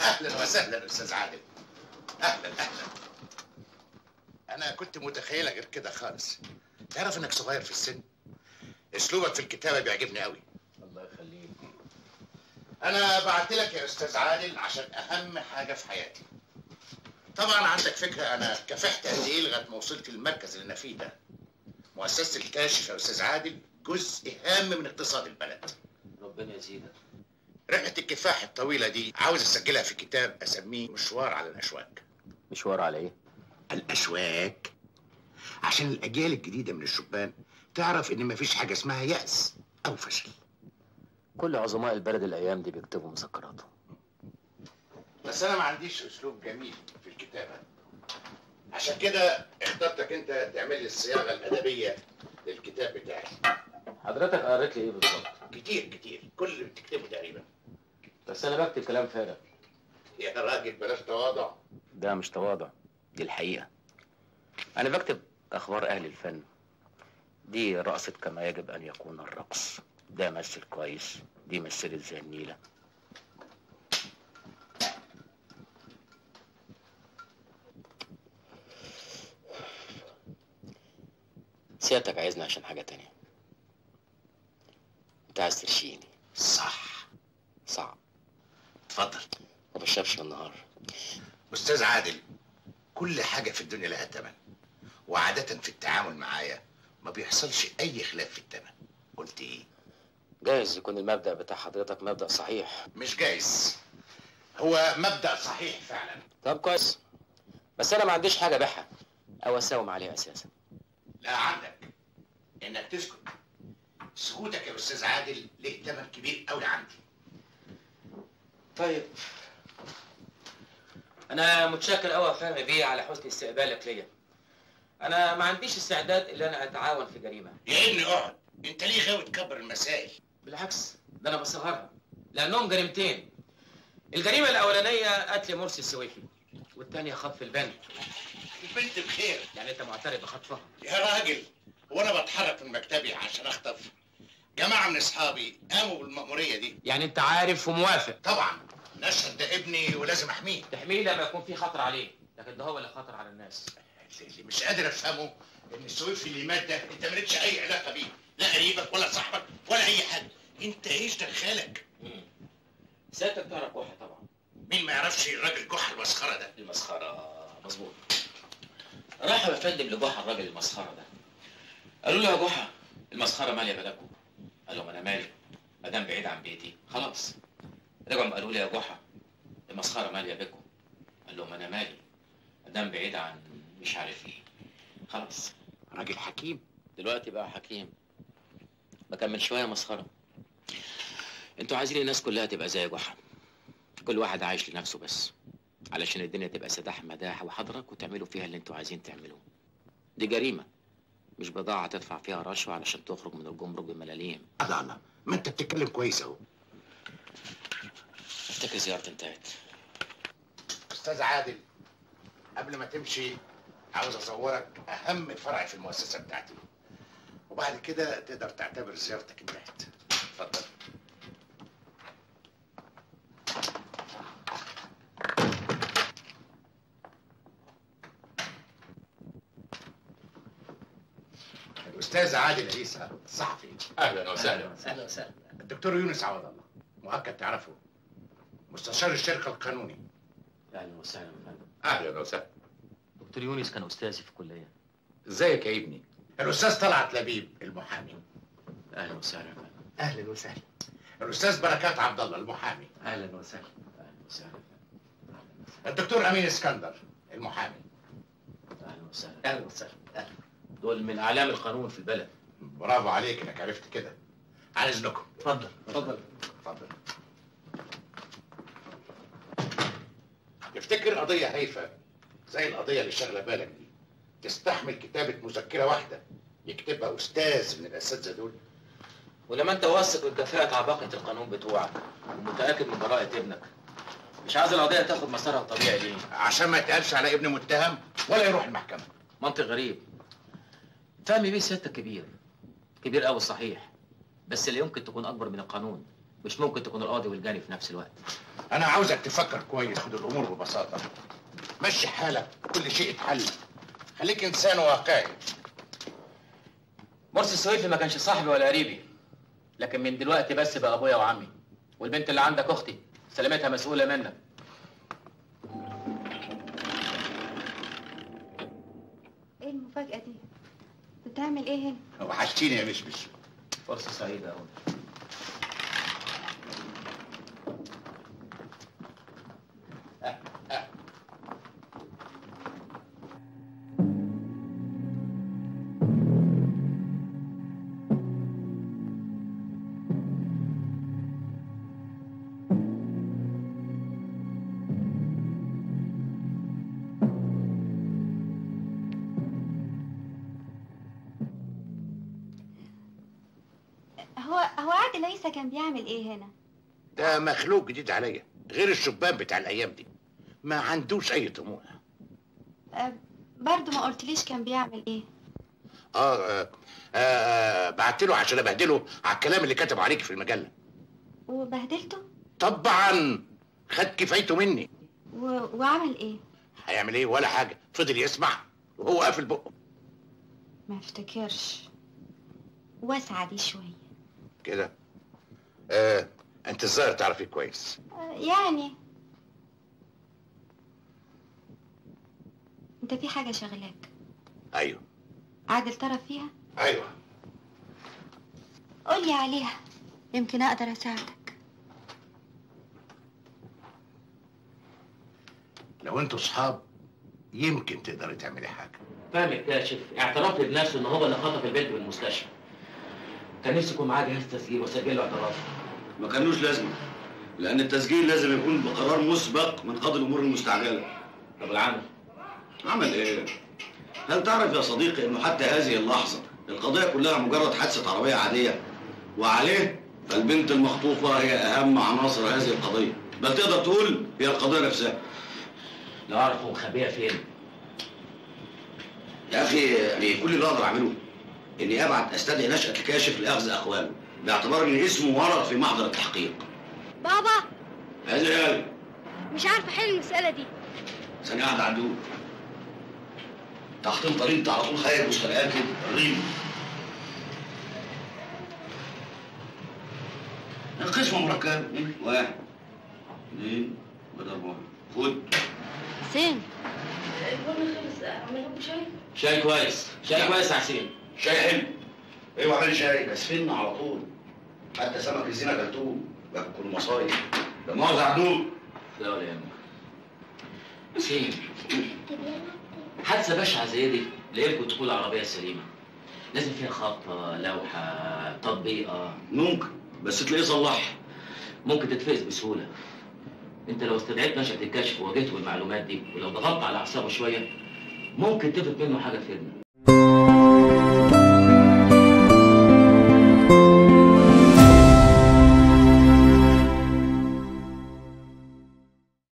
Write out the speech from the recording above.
اهلا وسهلا استاذ عادل اهلا اهلا انا كنت متخيله غير كده خالص تعرف انك صغير في السن اسلوبك في الكتابه بيعجبني قوي الله يخليك انا بعت لك يا استاذ عادل عشان اهم حاجه في حياتي طبعا عندك فكره انا كافحت قد ايه لغايه ما وصلت للمركز اللي انا فيه ده مؤسسه الكاشف يا استاذ عادل جزء هام من اقتصاد البلد ربنا يزيدك رحله الكفاح الطويله دي عاوز اسجلها في كتاب اسميه مشوار على الاشواك مشوار على ايه؟ الاشواك عشان الاجيال الجديده من الشبان تعرف ان مفيش حاجه اسمها يأس او فشل كل عظماء البلد الايام دي بيكتبوا مذكراتهم بس انا ما عنديش اسلوب جميل في الكتابه عشان كده اخترتك انت تعمل لي الصياغه الادبيه للكتاب بتاعي حضرتك قريت لي ايه بالظبط؟ كتير كتير كل اللي بتكتبه تقريبا بس انا بكتب كلام فارغ يا راجل بلاش تواضع ده مش تواضع دي الحقيقة أنا بكتب أخبار أهل الفن دي رقصت كما يجب أن يكون الرقص ده مثل كويس دي مثلت زي النيلة سيادتك عايزني عشان حاجة تانية أنت عايز ترشيني صح صعب اتفضل ما بشربش النهار استاذ عادل كل حاجه في الدنيا لها ثمن وعاده في التعامل معايا ما بيحصلش اي خلاف في الثمن قلت ايه جايز يكون المبدأ بتاع حضرتك مبدأ صحيح مش جايز هو مبدا صحيح فعلا طب كويس بس انا ما عنديش حاجه ابيعها او اساوم عليها اساسا لا عندك انك تسكت سكوتك يا استاذ عادل له ثمن كبير قوي عندي طيب انا متشكر قوي يا فهمي بيه على حسن استقبالك ليا انا ما عنديش استعداد ان انا اتعاون في جريمه يا ابني اقعد انت ليه غاوي تكبر المسائل بالعكس ده انا بصغرها لانهم جريمتين الجريمه الاولانيه قتل مرسي السويفي والثانيه خطف البنت البنت بخير يعني انت معترف بخطفها يا راجل هو انا بتحرك من مكتبي عشان اخطف جماعه من اصحابي قاموا بالمأموريه دي يعني انت عارف وموافق طبعا نشهد ده ابني ولازم احميه تحميه لما يكون في خطر عليه لكن ده هو اللي خطر على الناس اللي مش قادر افهمه ان السويفي اللي مات ده انت مالكش اي علاقه بيه لا قريبك ولا صاحبك ولا اي حد انت ايش دخلك سيادتك تعرف جحا طبعا مين ما يعرفش الراجل جحا المسخره ده المسخرة مظبوط راحوا يا فندم لجحا الراجل المسخرة ده قالوا له يا جحا المسخرة مالية بلدكم قال لهم أنا مالي ما دام بعيد عن بيتي خلاص رجعوا قالوا لي يا جحا المسخرة مالية بكم قال لهم أنا مالي ما دام بعيد عن مش عارف إيه خلاص راجل حكيم دلوقتي بقى حكيم ما كان من شوية مسخرة انتوا عايزين الناس كلها تبقى زي جحا كل واحد عايش لنفسه بس علشان الدنيا تبقى سداح مداح وحضرك وتعملوا فيها اللي انتوا عايزين تعملوه دي جريمة مش بضاعة تدفع فيها رشوة علشان تخرج من الجمرك بملاليم الله الله ما انت بتتكلم كويس اهو افتكر زيارتي انتهت استاذ عادل قبل ما تمشي عاوز اصورك اهم فرع في المؤسسه بتاعتي وبعد كده تقدر تعتبر زيارتك انتهت اتفضل الاستاذ عادل عيسى الصحفي اهلا وسهلا اهلا وسهلا الدكتور يونس عوض الله مؤكد تعرفه مستشار الشركه القانوني اهلا وسهلا يا فندم اهلا وسهلا دكتور يونس كان استاذي في الكلية ازيك يا ابني الاستاذ طلعت لبيب المحامي اهلا وسهلا يا فندم اهلا وسهلا الاستاذ بركات عبد الله المحامي اهلا وسهلا اهلا وسهلا الدكتور امين اسكندر المحامي اهلا وسهلا اهلا وسهلا اهلا دول من اعلام القانون في البلد برافو عليك انك عرفت كده على اذنكم اتفضل اتفضل اتفضل تفتكر قضيه هايفه زي القضيه اللي شاغله بالك دي تستحمل كتابه مذكره واحده يكتبها استاذ من الاساتذه دول ولما انت واثق من كفاءة عباقة القانون بتوعك ومتأكد من براءة ابنك مش عايز القضية تاخد مسارها الطبيعي ليه؟ عشان ما يتقالش على ابن متهم ولا يروح المحكمه منطق غريب فهمي بيه سيادتك كبير كبير قوي صحيح بس اللي يمكن تكون أكبر من القانون مش ممكن تكون القاضي والجاني في نفس الوقت انا عاوزك تفكر كويس خد الامور ببساطه مشي حالك كل شيء اتحل خليك انسان واقعي مرسي السويفي ما كانش صاحبي ولا قريبي لكن من دلوقتي بس بقى ابويا وعمي والبنت اللي عندك اختي سلامتها مسؤوله منك ايه المفاجأة دي؟ بتعمل ايه هنا؟ وحشتيني يا مشمش فرصه سعيده قوي هو هو عادل عيسى كان بيعمل ايه هنا؟ ده مخلوق جديد عليا غير الشبان بتاع الايام دي ما عندوش اي طموح أه برضه ما قلتليش كان بيعمل ايه؟ اه, آه, آه بعت له عشان ابهدله على الكلام اللي كتب عليك في المجله وبهدلته؟ طبعا خد كفايته مني و... وعمل ايه؟ هيعمل ايه ولا حاجه فضل يسمع وهو قافل بقه ما افتكرش واسعة دي شوية كده آه انت الظاهر تعرفيه كويس أه يعني انت في حاجة شغلاك ايوه عادل طرف فيها؟ ايوه قولي عليها يمكن اقدر اساعدك لو انتوا صحاب يمكن تقدري تعملي حاجه فاهم الكاشف اعترف لي بنفسه ان هو اللي خطف البنت من المستشفى كان نفسي يكون معاه جهاز تسجيل واسجل له اعترافه ما كانوش لازمه لان التسجيل لازم يكون بقرار مسبق من قاضي الامور المستعجله طب العمل عمل ايه هل تعرف يا صديقي انه حتى هذه اللحظه القضيه كلها مجرد حادثه عربيه عاديه وعليه فالبنت المخطوفه هي اهم عناصر هذه القضيه بل تقدر تقول هي القضيه نفسها لو اعرف هو مخبيها فين يا اخي يعني كل اللي اقدر اعمله اني ابعت استدعي نشأة الكاشف لاخذ اقواله باعتبار ان اسمه ورد في محضر التحقيق بابا هذا يا مش عارف احل المسألة دي ثانية واحدة عدول تحطيم طريق انت على طول خايف مستلقاك كده رغيب القسمة مركبة واحد اثنين بدل واحد خد حسين البن خلص اعمل لكم شاي شاي كويس شاي كويس يا حسين شاي حلو ايوه اعمل شاي كاسفين على طول حتى سمك الزينة كلتوه باكل مصايب ده مؤاخذة عدول لا ولا يهمك حسين حادثه بشعه زي دي ليلكم تكون العربيه سليمه لازم فيها خطه لوحه تطبيقه ممكن بس تلاقيه صلح ممكن تتفقس بسهوله انت لو استدعيت نشأة الكشف وواجهته بالمعلومات دي ولو ضغطت على اعصابه شويه ممكن تفلت منه حاجه تفيدنا